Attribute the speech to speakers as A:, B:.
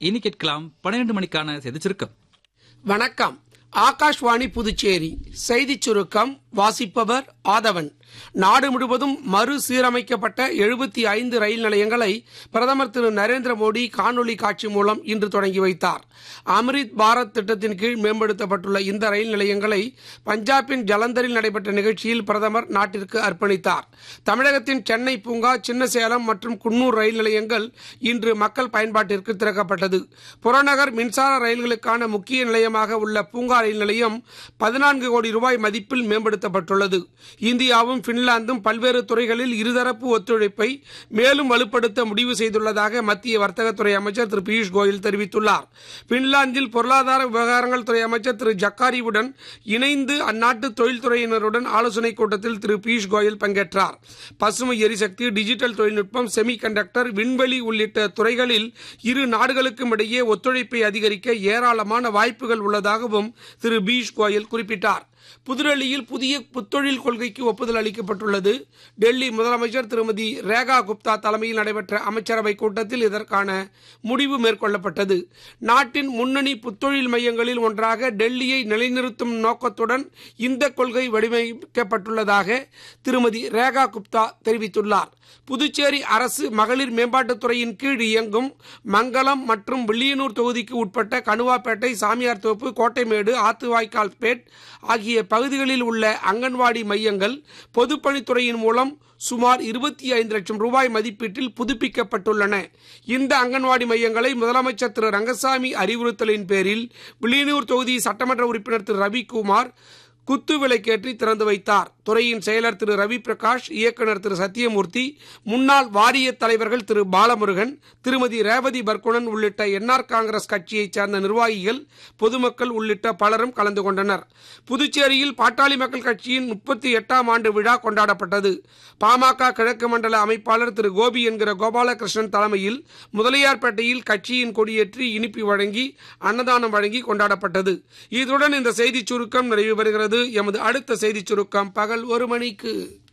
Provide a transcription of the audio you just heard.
A: இனி கேட்கலாம் பன்னிரண்டு மணிக்கான செய்திச் சுருக்கம்
B: வணக்கம் ஆகாஷ்வாணி புதுச்சேரி செய்திச் சுருக்கம் வாசிப்பவர் ஆதவன் நாடு முழுவதும் மறுசீரமைக்கப்பட்ட எழுபத்தி ஐந்து ரயில் நிலையங்களை பிரதமர் திரு நரேந்திர மோடி காணொலி காட்சி மூலம் இன்று தொடங்கி வைத்தார் அம்ரித் பாரத் திட்டத்தின் கீழ் மேம்படுத்தப்பட்டுள்ள இந்த ரயில் நிலையங்களை பஞ்சாபின் ஜலந்தரில் நடைபெற்ற நிகழ்ச்சியில் பிரதமர் நாட்டிற்கு அர்ப்பணித்தார் தமிழகத்தின் சென்னை பூங்கா சின்னசேலம் மற்றும் குன்னூர் ரயில் நிலையங்கள் இன்று மக்கள் பயன்பாட்டிற்கு திறக்கப்பட்டது புறநகர் மின்சார ரயில்களுக்கான முக்கிய நிலையமாக உள்ள பூங்கா ரயில் நிலையம் பதினான்கு கோடி ரூபாய் மதிப்பில் மேம்படுத்தப்பட்டுள்ளது இந்தியாவும் பின்லாந்தும் பல்வேறு துறைகளில் இருதரப்பு ஒத்துழைப்பை மேலும் வலுப்படுத்த முடிவு செய்துள்ளதாக மத்திய வர்த்தகத்துறை அமைச்சர் திரு பியூஷ் கோயல் தெரிவித்துள்ளார் பின்லாந்தில் பொருளாதார விவகாரங்கள் துறை அமைச்சர் திரு ஜக்காரிவுடன் இணைந்து அந்நாட்டு தொழில்துறையினருடன் ஆலோசனைக் கூட்டத்தில் திரு பியூஷ் கோயல் பங்கேற்றார் பசுமை எரிசக்தி டிஜிட்டல் தொழில்நுட்பம் செமி கண்டக்டர் விண்வெளி உள்ளிட்ட துறைகளில் இரு நாடுகளுக்கும் இடையே ஒத்துழைப்பை அதிகரிக்க ஏராளமான வாய்ப்புகள் உள்ளதாகவும் திரு பியூஷ் கோயல் குறிப்பிட்டார் புதுடெல்லியில் புதிய புத்தொழில் கொள்கைக்கு ஒப்புதல் அளிக்கப்பட்டுள்ளது டெல்லி முதலமைச்சர் திருமதி ரேகா குப்தா தலைமையில் நடைபெற்ற அமைச்சரவை கூட்டத்தில் இதற்கான முடிவு மேற்கொள்ளப்பட்டது நாட்டின் முன்னணி புத்தொழில் மையங்களில் ஒன்றாக டெல்லியை நிலைநிறுத்தும் நோக்கத்துடன் இந்த கொள்கை வடிவமைக்கப்பட்டுள்ளதாக திருமதி ரேகா குப்தா தெரிவித்துள்ளார் புதுச்சேரி அரசு மகளிர் மேம்பாட்டுத்துறையின் கீழ் இயங்கும் மங்கலம் மற்றும் வில்லியனூர் தொகுதிக்கு உட்பட்ட கணுவாப்பேட்டை சாமியார் தோப்பு கோட்டைமேடு ஆத்துவாய்க்கால் பேட் ஆகிய பகுதிகளில் உள்ள அங்கன்வாடி மையங்கள் பொதுப்பணித்துறையின் மூலம் சுமார் இருபத்தி ஐந்து லட்சம் ரூபாய் மதிப்பீட்டில் புதுப்பிக்கப்பட்டுள்ளன இந்த அங்கன்வாடி மையங்களை முதலமைச்சர் திரு ரங்கசாமி அறிவுறுத்தலின் பேரில் வில்லியனூர் தொகுதி சட்டமன்ற உறுப்பினர் திரு ரவிக்குமார் குத்து விளக்கேற்றி திறந்து வைத்தார் துறையின் செயலர் திரு ரவி பிரகாஷ் இயக்குநர் திரு சத்தியமூர்த்தி முன்னாள் வாரிய தலைவர்கள் திரு பாலமுருகன் திருமதி ரேவதி பர்குணன் உள்ளிட்ட என்ஆர் காங்கிரஸ் கட்சியைச் சேர்ந்த நிர்வாகிகள் பொதுமக்கள் உள்ளிட்ட பலரும் கலந்து கொண்டனர் புதுச்சேரியில் பாட்டாளி மக்கள் கட்சியின் முப்பத்தி எட்டாம் ஆண்டு விழா கொண்டாடப்பட்டது பாமக கிழக்கு மண்டல அமைப்பாளர் திரு கோபி என்கிற கோபாலகிருஷ்ணன் தலைமையில் முதலியார்பேட்டையில் கட்சியின் கொடியேற்றி இனிப்பி வழங்கி அன்னதானம் வழங்கி கொண்டாடப்பட்டது இதுடன் இந்த செய்திச் சுருக்கம் நிறைவு பெறுகிறது எமது அடுத்த செய்திச் சுருக்கம் பகல் ஒரு மணிக்கு